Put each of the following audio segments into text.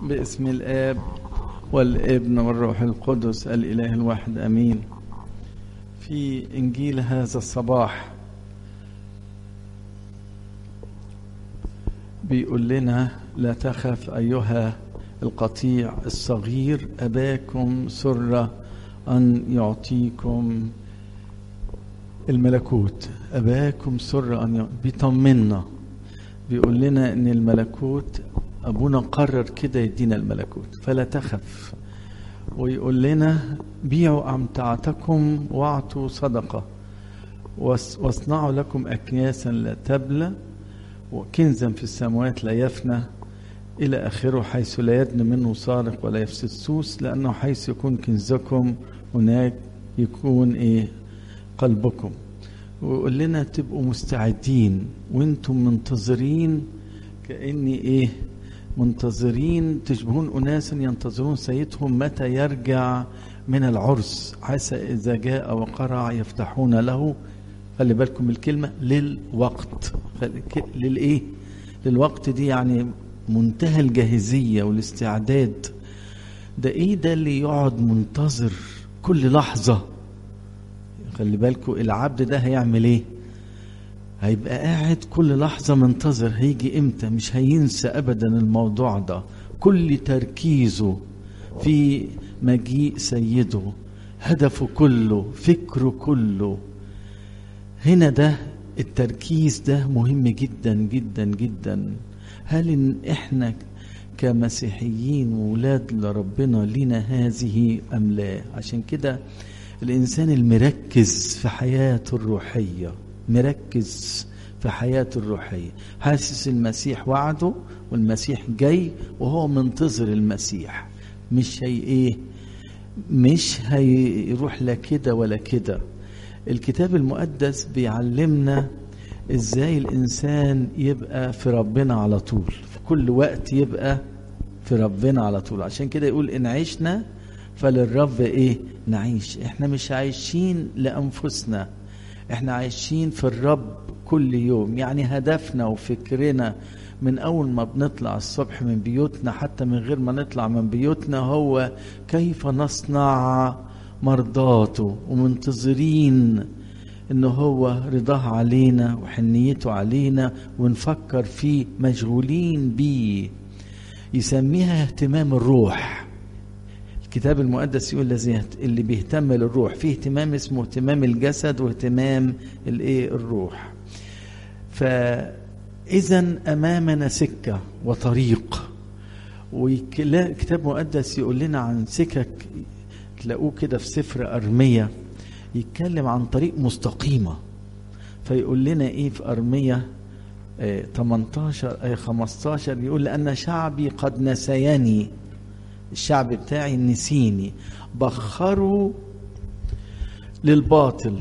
باسم الآب والابن والروح القدس الإله الواحد أمين في إنجيل هذا الصباح بيقول لنا لا تخف أيها القطيع الصغير أباكم سر أن يعطيكم الملكوت أباكم سر أن يعطيكم بيطمنا بيقول لنا ان الملكوت ابونا قرر كده يدينا الملكوت فلا تخف ويقول لنا بيعوا امتعتكم واعطوا صدقه واصنعوا لكم اكياسا لا تبلى وكنزا في السماوات لا يفنى الى اخره حيث لا يدن منه سارق ولا يفسد سوس لانه حيث يكون كنزكم هناك يكون ايه قلبكم ويقول لنا تبقوا مستعدين وانتم منتظرين كاني ايه منتظرين تشبهون اناسا ينتظرون سيدهم متى يرجع من العرس عسى اذا جاء وقرع يفتحون له خلي بالكم الكلمه للوقت للايه للوقت دي يعني منتهى الجاهزيه والاستعداد ده ايه ده اللي يقعد منتظر كل لحظه خلي بالكم العبد ده هيعمل ايه هيبقى قاعد كل لحظة منتظر هيجي امتى مش هينسى ابدا الموضوع ده كل تركيزه في مجيء سيده هدفه كله فكره كله هنا ده التركيز ده مهم جدا جدا جدا هل إن احنا كمسيحيين وولاد لربنا لنا هذه ام لا عشان كده الإنسان المركز في حياته الروحية مركز في حياته الروحية حاسس المسيح وعده والمسيح جاي وهو منتظر المسيح مش هي ايه مش هيروح لا كده ولا كده الكتاب المقدس بيعلمنا ازاي الانسان يبقى في ربنا على طول في كل وقت يبقى في ربنا على طول عشان كده يقول ان عشنا فللرب ايه نعيش احنا مش عايشين لانفسنا احنا عايشين في الرب كل يوم يعني هدفنا وفكرنا من اول ما بنطلع الصبح من بيوتنا حتى من غير ما نطلع من بيوتنا هو كيف نصنع مرضاته ومنتظرين ان هو رضاه علينا وحنيته علينا ونفكر فيه مشغولين بيه يسميها اهتمام الروح الكتاب المقدس يقول الذي اللي بيهتم للروح فيه اهتمام اسمه اهتمام الجسد واهتمام الايه الروح فاذا امامنا سكه وطريق والكتاب المقدس يقول لنا عن سكك تلاقوه كده في سفر ارميه يتكلم عن طريق مستقيمه فيقول لنا ايه في ارميه 18 اي 15 يقول لان شعبي قد نسيني الشعب بتاعي نسيني بخروا للباطل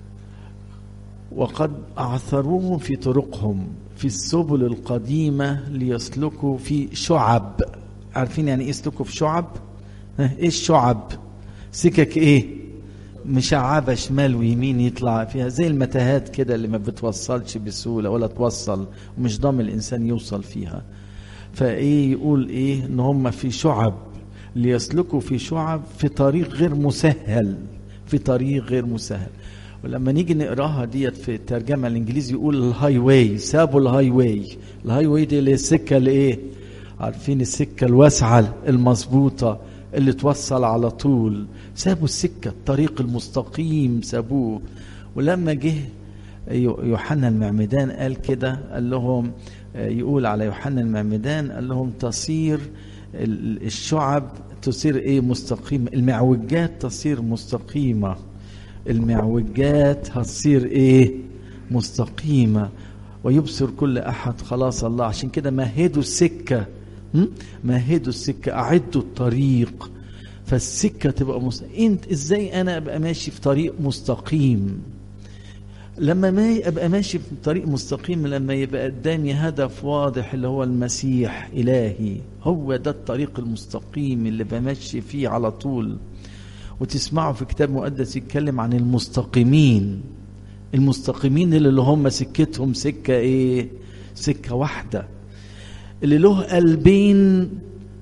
وقد أعثروهم في طرقهم في السبل القديمة ليسلكوا في شعب عارفين يعني ايه يسلكوا في شعب ايه الشعب سكك ايه مشعبة شمال ويمين يطلع فيها زي المتاهات كده اللي ما بتوصلش بسهولة ولا توصل ومش ضامن الإنسان يوصل فيها فايه يقول ايه ان هم في شعب ليسلكوا في شعب في طريق غير مسهل في طريق غير مسهل ولما نيجي نقراها ديت في الترجمه الانجليزي يقول الهاي واي سابوا الهاي واي الهاي واي دي اللي السكه الايه عارفين السكه الواسعه المظبوطه اللي توصل على طول سابوا السكه الطريق المستقيم سابوه ولما جه يوحنا المعمدان قال كده قال لهم يقول على يوحنا المعمدان قال لهم تصير الشعب تصير ايه مستقيمة المعوجات تصير مستقيمة المعوجات هتصير ايه مستقيمة ويبصر كل احد خلاص الله عشان كده مهدوا السكة مهدوا السكة اعدوا الطريق فالسكة تبقى مست... انت ازاي انا ابقى ماشي في طريق مستقيم لما ما ابقى ماشي في طريق مستقيم لما يبقى قدامي هدف واضح اللي هو المسيح الهي هو ده الطريق المستقيم اللي بمشي فيه على طول وتسمعوا في كتاب مقدس يتكلم عن المستقيمين المستقيمين اللي هم سكتهم سكة ايه سكة واحدة اللي له قلبين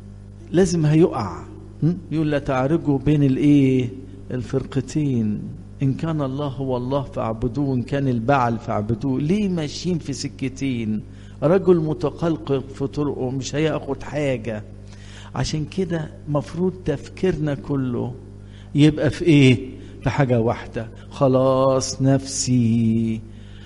لازم هيقع م? يقول لا تعرجوا بين الايه الفرقتين ان كان الله هو الله فاعبدوه ان كان البعل فاعبدوه ليه ماشيين في سكتين رجل متقلقل في طرقه مش هياخد حاجه عشان كده مفروض تفكيرنا كله يبقى في ايه في حاجه واحده خلاص نفسي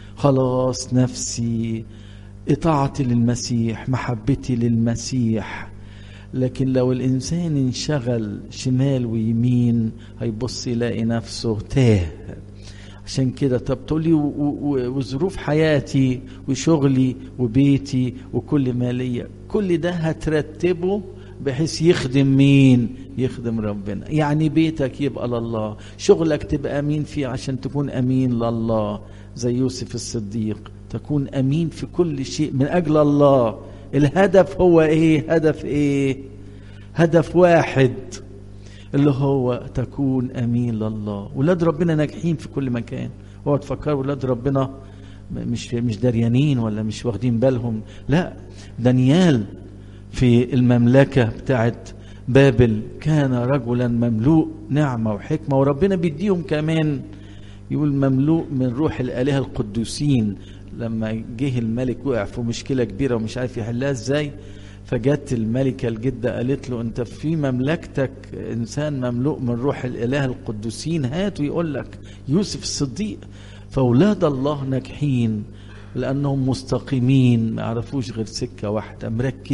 خلاص نفسي اطاعتي للمسيح محبتي للمسيح لكن لو الانسان انشغل شمال ويمين هيبص يلاقي نفسه تاه عشان كده طب تقولي وظروف حياتي وشغلي وبيتي وكل ما ليا كل ده هترتبه بحيث يخدم مين يخدم ربنا يعني بيتك يبقى لله شغلك تبقى امين فيه عشان تكون امين لله زي يوسف الصديق تكون امين في كل شيء من اجل الله الهدف هو ايه هدف ايه هدف واحد اللي هو تكون امين لله ولاد ربنا ناجحين في كل مكان هو تفكر ولاد ربنا مش مش دريانين ولا مش واخدين بالهم لا دانيال في المملكه بتاعت بابل كان رجلا مملوء نعمه وحكمه وربنا بيديهم كمان يقول مملوء من روح الالهه القدوسين لما جه الملك وقع في مشكله كبيره ومش عارف يحلها ازاي فجت الملكه الجده قالت له انت في مملكتك انسان مملوء من روح الاله القدوسين هات ويقول لك يوسف الصديق فاولاد الله ناجحين لانهم مستقيمين ما يعرفوش غير سكه واحده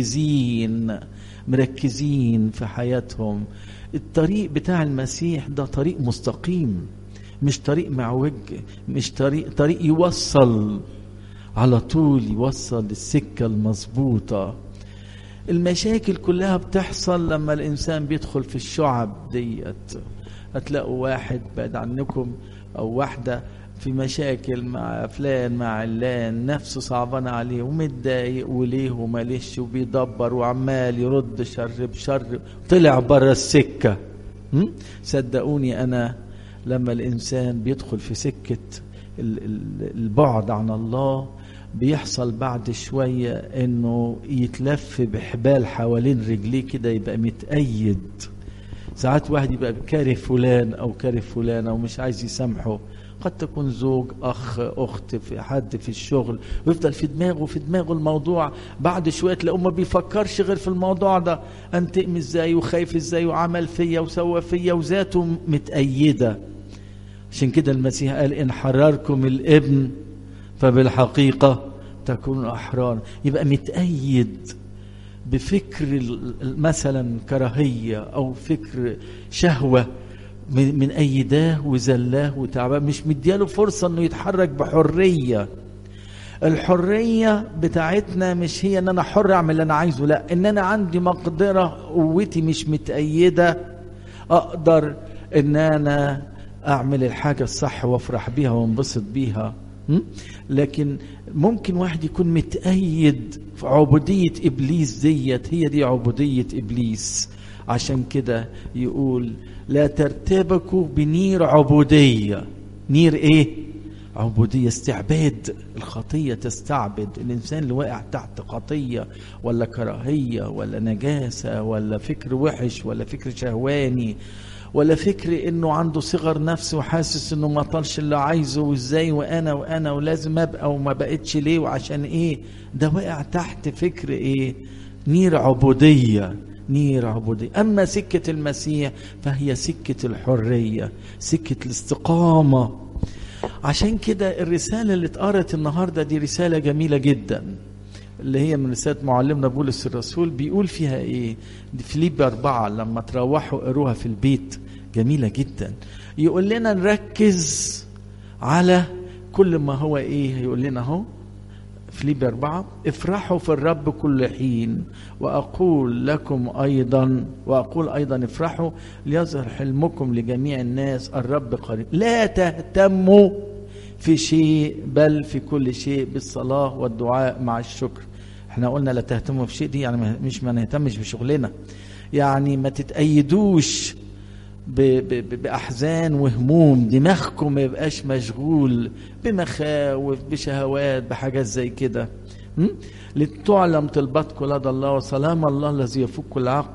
مركزين مركزين في حياتهم الطريق بتاع المسيح ده طريق مستقيم مش طريق معوج مش طريق طريق يوصل على طول يوصل للسكه المظبوطه المشاكل كلها بتحصل لما الانسان بيدخل في الشعب ديت هتلاقوا واحد بعد عنكم او واحده في مشاكل مع فلان مع علان نفسه صعبان عليه ومتضايق وليه وماليش وبيدبر وعمال يرد شر بشر طلع بره السكه صدقوني انا لما الانسان بيدخل في سكه البعد عن الله بيحصل بعد شوية انه يتلف بحبال حوالين رجليه كده يبقى متأيد ساعات واحد يبقى كاره فلان او كاره فلانة ومش عايز يسامحه قد تكون زوج اخ اخت في حد في الشغل ويفضل في دماغه في دماغه الموضوع بعد شويه تلاقيه ما بيفكرش غير في الموضوع ده انتقم ازاي وخايف ازاي وعمل فيا وسوى فيا وذاته متأيده عشان كده المسيح قال ان حرركم الابن فبالحقيقة تكون أحرار يبقى متأيد بفكر مثلا كراهية أو فكر شهوة من أيداه وزلاه وتعباه مش مدياله فرصة أنه يتحرك بحرية الحرية بتاعتنا مش هي ان انا حر اعمل اللي انا عايزه لا ان انا عندي مقدرة قوتي مش متأيدة اقدر ان انا اعمل الحاجة الصح وافرح بيها وانبسط بيها لكن ممكن واحد يكون متأيد في عبودية إبليس ديت هي دي عبودية إبليس عشان كده يقول لا ترتبكوا بنير عبودية نير إيه؟ عبودية استعباد الخطية تستعبد الإنسان اللي واقع تحت خطية ولا كراهية ولا نجاسة ولا فكر وحش ولا فكر شهواني ولا فكر انه عنده صغر نفس وحاسس انه ما طالش اللي عايزه وازاي وانا وانا ولازم ابقى وما بقتش ليه وعشان ايه ده واقع تحت فكر ايه نير عبوديه نير عبودية أما سكة المسيح فهي سكة الحرية سكة الاستقامة عشان كده الرسالة اللي اتقرت النهاردة دي رسالة جميلة جدا اللي هي من رسالة معلمنا بولس الرسول بيقول فيها ايه دي فيليب أربعة لما تروحوا قروها في البيت جميلة جدا يقول لنا نركز على كل ما هو ايه يقول لنا اهو فيليب أربعة افرحوا في الرب كل حين وأقول لكم أيضا وأقول أيضا افرحوا ليظهر حلمكم لجميع الناس الرب قريب لا تهتموا في شيء بل في كل شيء بالصلاة والدعاء مع الشكر احنا قلنا لا تهتموا في شيء دي يعني مش ما نهتمش بشغلنا يعني ما تتأيدوش ب ب بأحزان وهموم دماغكم ما يبقاش مشغول بمخاوف بشهوات بحاجات زي كده لتعلم طلباتكم لدى الله وسلام الله الذي يفوق كل عقل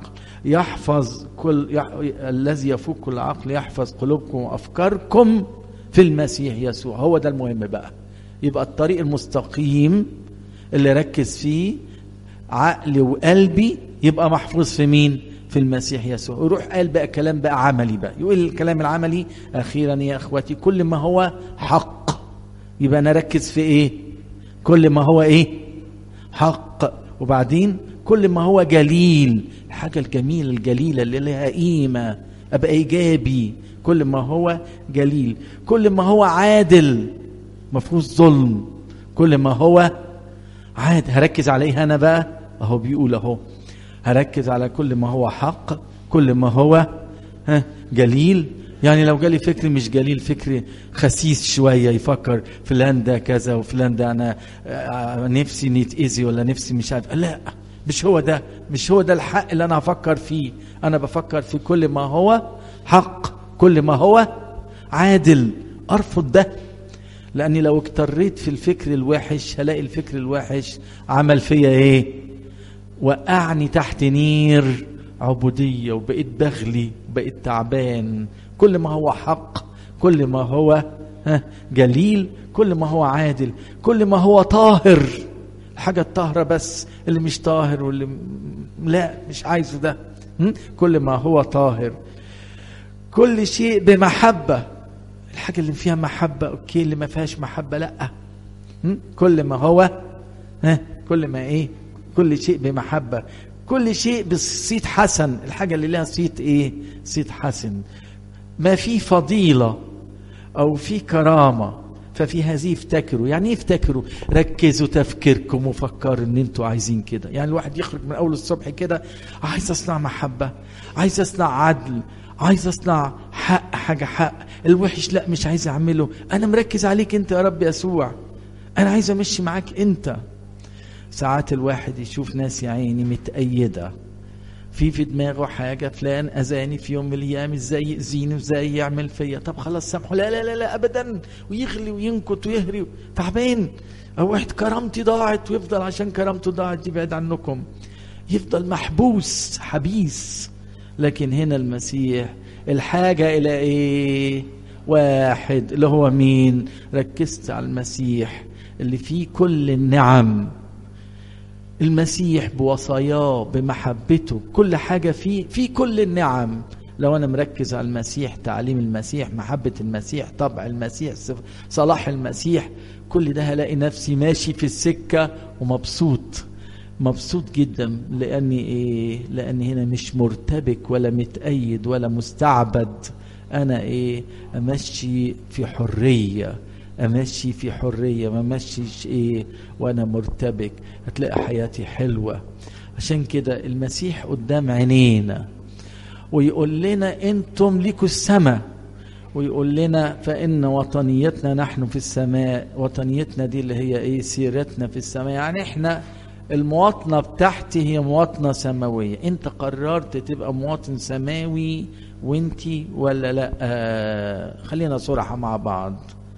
يحفظ كل يح... الذي يفوق كل عقل يحفظ قلوبكم وافكاركم في المسيح يسوع هو ده المهم بقى يبقى الطريق المستقيم اللي ركز فيه عقلي وقلبي يبقى محفوظ في مين في المسيح يسوع يروح قال بقى كلام بقى عملي بقى يقول الكلام العملي اخيرا يا اخواتي كل ما هو حق يبقى نركز في ايه كل ما هو ايه حق وبعدين كل ما هو جليل الحاجة الجميلة الجليلة اللي لها قيمة أبقى إيجابي كل ما هو جليل كل ما هو عادل ما فيهوش ظلم كل ما هو عاد هركز عليه أنا بقى أهو بيقول أهو هركز على كل ما هو حق كل ما هو ها جليل يعني لو جالي فكر مش جليل فكر خسيس شويه يفكر فلان ده كذا وفلان ده انا نفسي نتاذي ولا نفسي مش عارف لا مش هو ده مش هو ده الحق اللي انا هفكر فيه انا بفكر في كل ما هو حق كل ما هو عادل ارفض ده لاني لو اكتريت في الفكر الوحش هلاقي الفكر الوحش عمل فيا ايه وقعني تحت نير عبوديه وبقيت بغلي وبقيت تعبان كل ما هو حق كل ما هو جليل كل ما هو عادل كل ما هو طاهر الحاجة الطاهرة بس اللي مش طاهر واللي لا مش عايزه ده كل ما هو طاهر كل شيء بمحبة الحاجة اللي فيها محبة اوكي اللي ما فيهاش محبة لا كل ما هو ها كل ما ايه كل شيء بمحبة كل شيء بصيت حسن الحاجة اللي لها صيت ايه صيت حسن ما في فضيلة أو في كرامة ففي هذه افتكروا يعني ايه افتكروا ركزوا تفكيركم وفكروا ان انتوا عايزين كده يعني الواحد يخرج من اول الصبح كده عايز اصنع محبة عايز اصنع عدل عايز اصنع حق حاجة حق الوحش لا مش عايز اعمله انا مركز عليك انت يا رب يسوع انا عايز امشي معاك انت ساعات الواحد يشوف ناس يا عيني متأيدة في في دماغه حاجه فلان اذاني في يوم من الايام ازاي ياذيني وازاي يعمل فيا طب خلاص سامحه لا لا لا لا ابدا ويغلي وينكت ويهري تعبان او واحد كرامتي ضاعت ويفضل عشان كرامته ضاعت يبعد عنكم يفضل محبوس حبيس لكن هنا المسيح الحاجه الى ايه واحد اللي هو مين ركزت على المسيح اللي فيه كل النعم المسيح بوصاياه بمحبته كل حاجة فيه في كل النعم لو أنا مركز على المسيح تعليم المسيح محبة المسيح طبع المسيح صلاح المسيح كل ده هلاقي نفسي ماشي في السكة ومبسوط مبسوط جدا لأني إيه لأني هنا مش مرتبك ولا متأيد ولا مستعبد أنا إيه أمشي في حرية امشي في حريه ما امشيش ايه وانا مرتبك هتلاقي حياتي حلوه عشان كده المسيح قدام عينينا ويقول لنا انتم ليكوا السماء ويقول لنا فان وطنيتنا نحن في السماء وطنيتنا دي اللي هي ايه سيرتنا في السماء يعني احنا المواطنه بتاعتي هي مواطنه سماويه انت قررت تبقى مواطن سماوي وانتي ولا لا آه خلينا صراحه مع بعض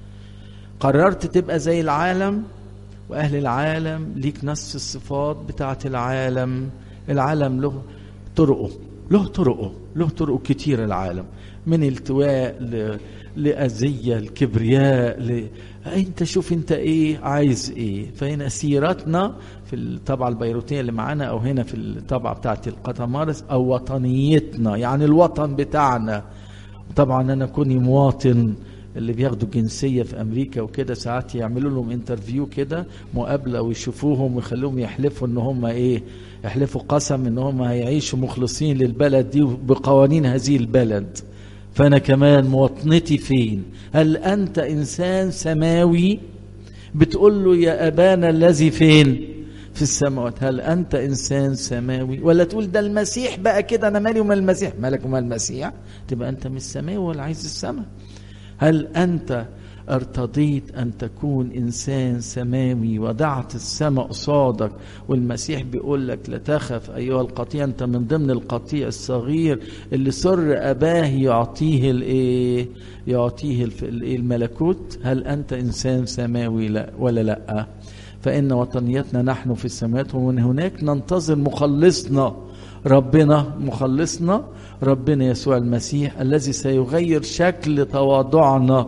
قررت تبقى زي العالم واهل العالم ليك نفس الصفات بتاعه العالم العالم له طرقه له طرقه له طرق كتير العالم من التواء ل... لأذية الكبرياء ل... انت شوف انت ايه عايز ايه فهنا سيرتنا في الطبعة البيروتية اللي معانا او هنا في الطبعة بتاعت القطمارس او وطنيتنا يعني الوطن بتاعنا طبعا انا كوني مواطن اللي بياخدوا جنسيه في امريكا وكده ساعات يعملوا لهم انترفيو كده مقابله ويشوفوهم ويخلوهم يحلفوا ان هم ايه يحلفوا قسم ان هم هيعيشوا مخلصين للبلد دي بقوانين هذه البلد فانا كمان مواطنتي فين هل انت انسان سماوي بتقول له يا ابانا الذي فين في السماوات هل انت انسان سماوي ولا تقول ده المسيح بقى كده انا مالي ومال المسيح مالك ومال المسيح تبقى انت مش سماوي ولا عايز السماء هل انت ارتضيت ان تكون انسان سماوي وضعت السماء قصادك والمسيح بيقول لك لا تخف ايها القطيع انت من ضمن القطيع الصغير اللي سر اباه يعطيه الايه يعطيه الملكوت هل انت انسان سماوي لا ولا لا فان وطنيتنا نحن في السماوات ومن هناك ننتظر مخلصنا ربنا مخلصنا ربنا يسوع المسيح الذي سيغير شكل تواضعنا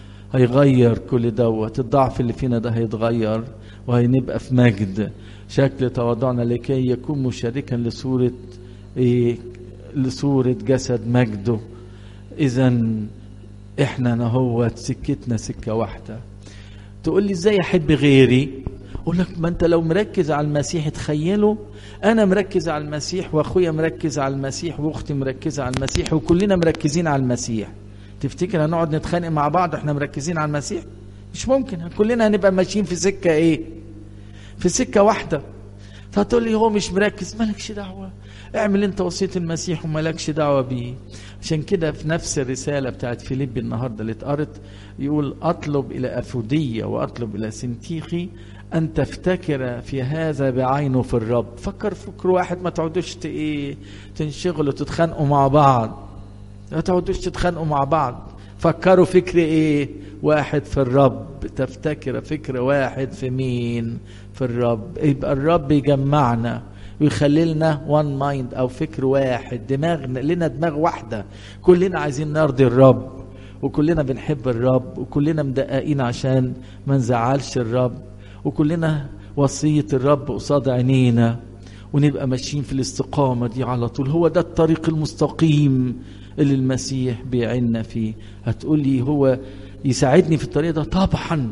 هيغير كل دوت الضعف اللي فينا ده هيتغير وهنبقى في مجد شكل تواضعنا لكي يكون مشاركا لصورة إيه لصورة جسد مجده إذا إحنا نهوت سكتنا سكة واحدة تقول لي إزاي أحب غيري أقول لك ما أنت لو مركز على المسيح تخيلوا أنا مركز على المسيح وأخويا مركز على المسيح وأختي مركزة على المسيح وكلنا مركزين على المسيح تفتكر هنقعد نتخانق مع بعض احنا مركزين على المسيح مش ممكن كلنا هنبقى ماشيين في سكة ايه في سكة واحدة فتقول لي هو مش مركز مالكش دعوة اعمل انت وصية المسيح ومالكش دعوة بيه عشان كده في نفس الرسالة بتاعت فيليب النهاردة اللي اتقرت يقول اطلب الى افودية واطلب الى سنتيخي ان تفتكر في هذا بعينه في الرب فكر فكر واحد ما تقعدوش ايه تنشغلوا تتخانقوا مع بعض ما تقعدوش تتخانقوا مع بعض فكروا فكر ايه واحد في الرب تفتكر فكر واحد في مين في الرب يبقى الرب يجمعنا ويخلي لنا وان مايند او فكر واحد دماغ لنا دماغ واحده كلنا عايزين نرضي الرب وكلنا بنحب الرب وكلنا مدققين عشان ما نزعلش الرب وكلنا وصيه الرب قصاد عينينا ونبقى ماشيين في الاستقامه دي على طول هو ده الطريق المستقيم اللي المسيح بيعنا فيه هتقول لي هو يساعدني في الطريق ده طبعا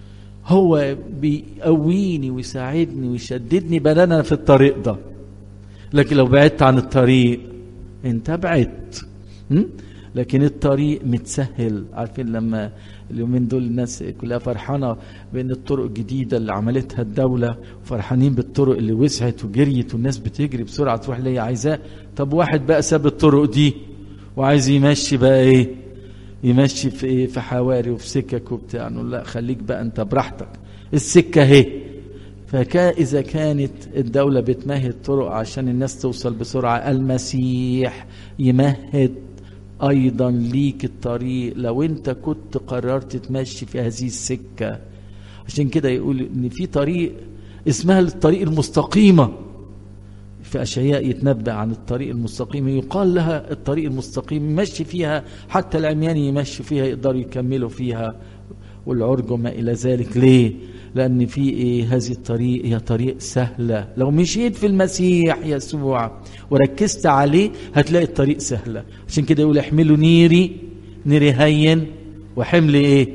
هو بيقويني ويساعدني ويشددني بنانا في الطريق ده لكن لو بعدت عن الطريق انت بعدت لكن الطريق متسهل عارفين لما اليومين دول الناس كلها فرحانة بأن الطرق الجديدة اللي عملتها الدولة وفرحانين بالطرق اللي وسعت وجريت والناس بتجري بسرعة تروح اللي هي عايزاه طب واحد بقى ساب الطرق دي وعايز يمشي بقى ايه يمشي في ايه في حواري وفي سكك وبتاع نقول لا خليك بقى انت براحتك السكه اهي فكا اذا كانت الدوله بتمهد طرق عشان الناس توصل بسرعه المسيح يمهد ايضا ليك الطريق لو انت كنت قررت تمشي في هذه السكه عشان كده يقول ان في طريق اسمها الطريق المستقيمه في أشعياء يتنبأ عن الطريق المستقيم يقال لها الطريق المستقيم يمشي فيها حتى العميان يمشي فيها يقدروا يكملوا فيها والعرج وما إلى ذلك ليه لأن في إيه هذه الطريق هي طريق سهلة لو مشيت في المسيح يسوع وركزت عليه هتلاقي الطريق سهلة عشان كده يقول احملوا نيري نيري هين وحمل إيه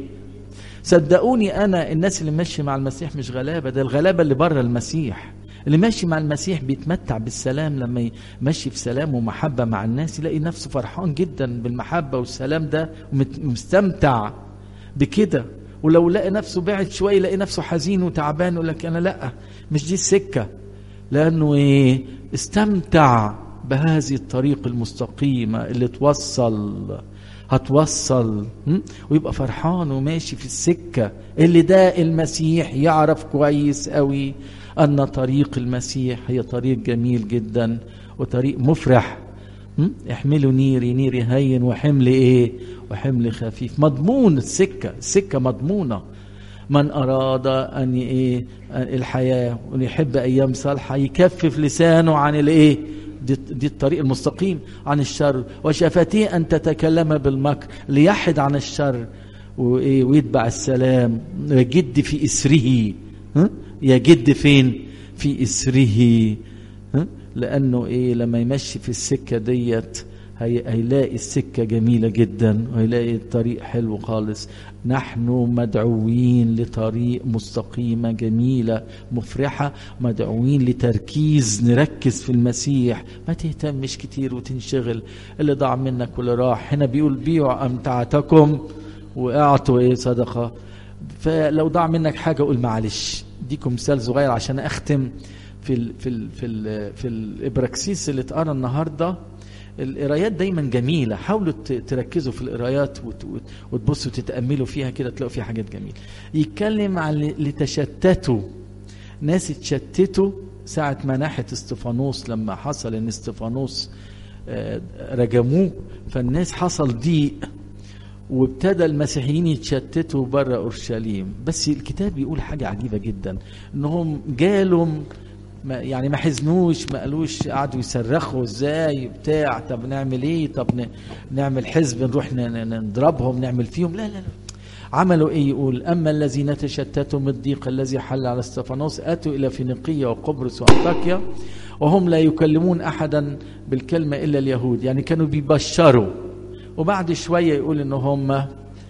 صدقوني أنا الناس اللي ماشية مع المسيح مش غلابة ده الغلابة اللي بره المسيح اللي ماشي مع المسيح بيتمتع بالسلام لما يمشي في سلام ومحبة مع الناس يلاقي نفسه فرحان جدا بالمحبة والسلام ده ومستمتع بكده ولو لقى نفسه بعد شوية يلاقي نفسه حزين وتعبان يقول لك أنا لأ مش دي السكة لأنه إيه استمتع بهذه الطريق المستقيمة اللي توصل هتوصل ويبقى فرحان وماشي في السكة اللي ده المسيح يعرف كويس قوي أن طريق المسيح هي طريق جميل جدا وطريق مفرح احملوا نيري نيري هين وحمل ايه وحمل خفيف مضمون السكة السكة مضمونة من أراد أن إيه الحياة ويحب أيام صالحة يكفف لسانه عن الإيه دي, دي الطريق المستقيم عن الشر وشفتيه أن تتكلم بالمكر ليحد عن الشر وإيه ويتبع السلام يجد في إسره ها يجد فين في إسره ها لأنه إيه لما يمشي في السكة ديت هي هيلاقي السكة جميلة جدا وهيلاقي الطريق حلو خالص نحن مدعوين لطريق مستقيمة جميلة مفرحة مدعوين لتركيز نركز في المسيح ما تهتمش كتير وتنشغل اللي ضاع منك واللي راح هنا بيقول بيعوا أمتعتكم وأعطوا إيه صدقة فلو ضاع منك حاجة قول معلش اديكم مثال صغير عشان اختم في ال في ال في ال في الابراكسيس اللي اتقرا النهارده القرايات دايما جميله حاولوا تركزوا في القرايات وتبصوا تتاملوا فيها كده تلاقوا فيها حاجات جميله يتكلم عن اللي تشتتوا ناس اتشتتوا ساعة ما ناحية استفانوس لما حصل ان استفانوس رجموه فالناس حصل ضيق وابتدى المسيحيين يتشتتوا بره اورشليم بس الكتاب بيقول حاجه عجيبه جدا انهم جالهم ما يعني ما حزنوش ما قالوش قعدوا يصرخوا ازاي بتاع طب نعمل ايه طب ن- نعمل حزب نروح ن- ن- نضربهم نعمل فيهم لا لا لا عملوا ايه يقول اما الذين تشتتوا من الضيق الذي حل على استفانوس اتوا الى فينيقيه وقبرص وانطاكيا وهم لا يكلمون احدا بالكلمه الا اليهود يعني كانوا بيبشروا وبعد شويه يقول ان هم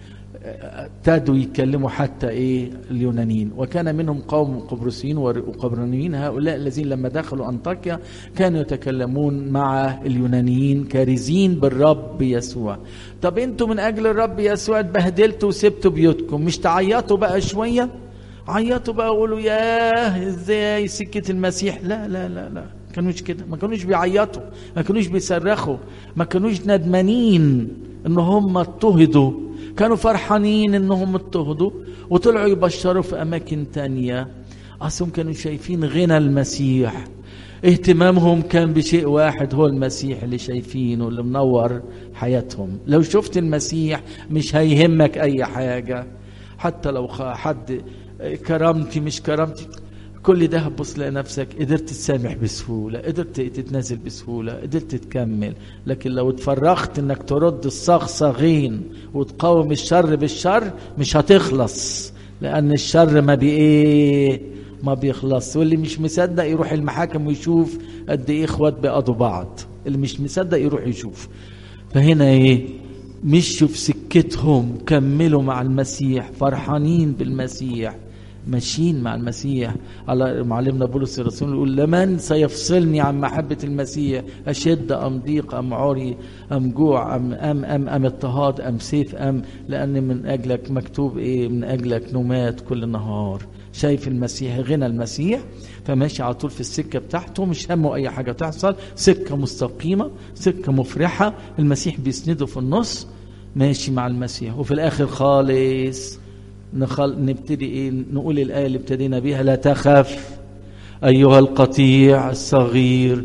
ابتدوا يتكلموا حتى ايه اليونانيين وكان منهم قوم قبرصيين وقبرانيين هؤلاء الذين لما دخلوا انطاكيا كانوا يتكلمون مع اليونانيين كارزين بالرب يسوع طب انتوا من اجل الرب يسوع اتبهدلتوا وسبتوا بيوتكم مش تعيطوا بقى شويه عيطوا بقى وقولوا ياه ازاي سكه المسيح لا لا لا لا ما كانوش كده ما كانوش بيعيطوا ما كانوش بيصرخوا ما كانوش ندمانين ان هم اضطهدوا كانوا فرحانين انهم اضطهدوا وطلعوا يبشروا في اماكن تانية اصلهم كانوا شايفين غنى المسيح اهتمامهم كان بشيء واحد هو المسيح اللي شايفينه اللي منور حياتهم لو شفت المسيح مش هيهمك اي حاجة حتى لو خ- حد كرامتي مش كرامتي كل ده هتبص لنفسك قدرت تسامح بسهولة قدرت تتنازل بسهولة قدرت تكمل لكن لو اتفرغت انك ترد الصغصغين وتقاوم الشر بالشر مش هتخلص لان الشر ما بايه ما بيخلص واللي مش مصدق يروح المحاكم ويشوف قد ايه اخوات بيقضوا بعض اللي مش مصدق يروح يشوف فهنا ايه مشوا في سكتهم كملوا مع المسيح فرحانين بالمسيح ماشيين مع المسيح على معلمنا بولس الرسول يقول لمن سيفصلني عن محبة المسيح أشد أم ضيق أم عري أم جوع أم أم أم, أم اضطهاد أم سيف أم لأن من أجلك مكتوب إيه من أجلك نمات كل نهار شايف المسيح غنى المسيح فماشي على طول في السكة بتاعته مش همه أي حاجة تحصل سكة مستقيمة سكة مفرحة المسيح بيسنده في النص ماشي مع المسيح وفي الآخر خالص نخل... نبتدي ايه نقول الآية اللي ابتدينا بيها لا تخف أيها القطيع الصغير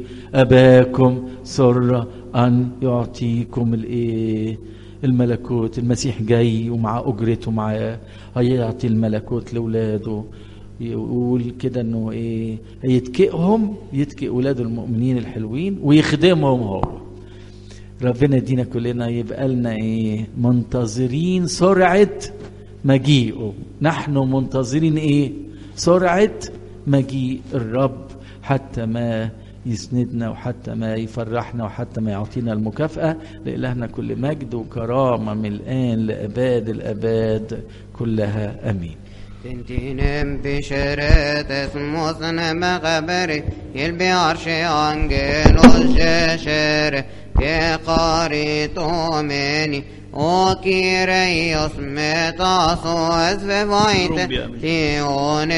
أباكم سر أن يعطيكم الإيه الملكوت المسيح جاي ومع أجرته معاه هيعطي الملكوت لأولاده يقول كده انه ايه يتكئهم يتكئ اولاده المؤمنين الحلوين ويخدمهم هو ربنا يدينا كلنا يبقى لنا ايه منتظرين سرعه مجيئه نحن منتظرين ايه سرعه مجيء الرب حتى ما يسندنا وحتى ما يفرحنا وحتى ما يعطينا المكافأة لإلهنا كل مجد وكرامة من الآن لأباد الأباد كلها أمين Tintinem bişeret musne mağberi il bi arşe angelos şeşer te qari tomeni o kireyos metaso ez ve vayte ti